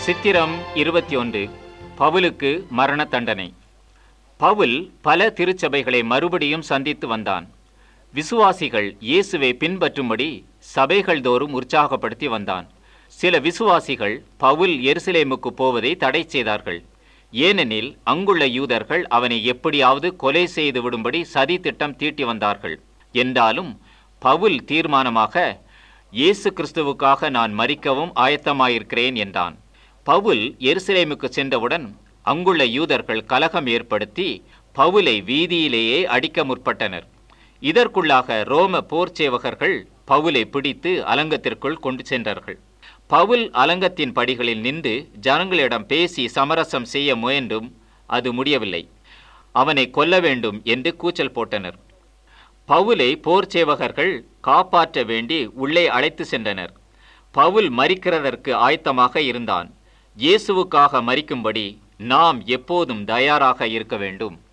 சித்திரம் இருபத்தி ஒன்று பவுலுக்கு மரண தண்டனை பவுல் பல திருச்சபைகளை மறுபடியும் சந்தித்து வந்தான் விசுவாசிகள் இயேசுவை பின்பற்றும்படி சபைகள் தோறும் உற்சாகப்படுத்தி வந்தான் சில விசுவாசிகள் பவுல் எருசலேமுக்கு போவதை தடை செய்தார்கள் ஏனெனில் அங்குள்ள யூதர்கள் அவனை எப்படியாவது கொலை செய்து விடும்படி சதி திட்டம் தீட்டி வந்தார்கள் என்றாலும் பவுல் தீர்மானமாக இயேசு கிறிஸ்துவுக்காக நான் மறிக்கவும் ஆயத்தமாயிருக்கிறேன் என்றான் பவுல் எருசலேமுக்கு சென்றவுடன் அங்குள்ள யூதர்கள் கலகம் ஏற்படுத்தி பவுலை வீதியிலேயே அடிக்க முற்பட்டனர் இதற்குள்ளாக ரோம போர் சேவகர்கள் பவுலை பிடித்து அலங்கத்திற்குள் கொண்டு சென்றார்கள் பவுல் அலங்கத்தின் படிகளில் நின்று ஜனங்களிடம் பேசி சமரசம் செய்ய முயன்றும் அது முடியவில்லை அவனை கொல்ல வேண்டும் என்று கூச்சல் போட்டனர் பவுலை போர் சேவகர்கள் காப்பாற்ற வேண்டி உள்ளே அழைத்து சென்றனர் பவுல் மறிக்கிறதற்கு ஆயத்தமாக இருந்தான் இயேசுவுக்காக மறிக்கும்படி நாம் எப்போதும் தயாராக இருக்க வேண்டும்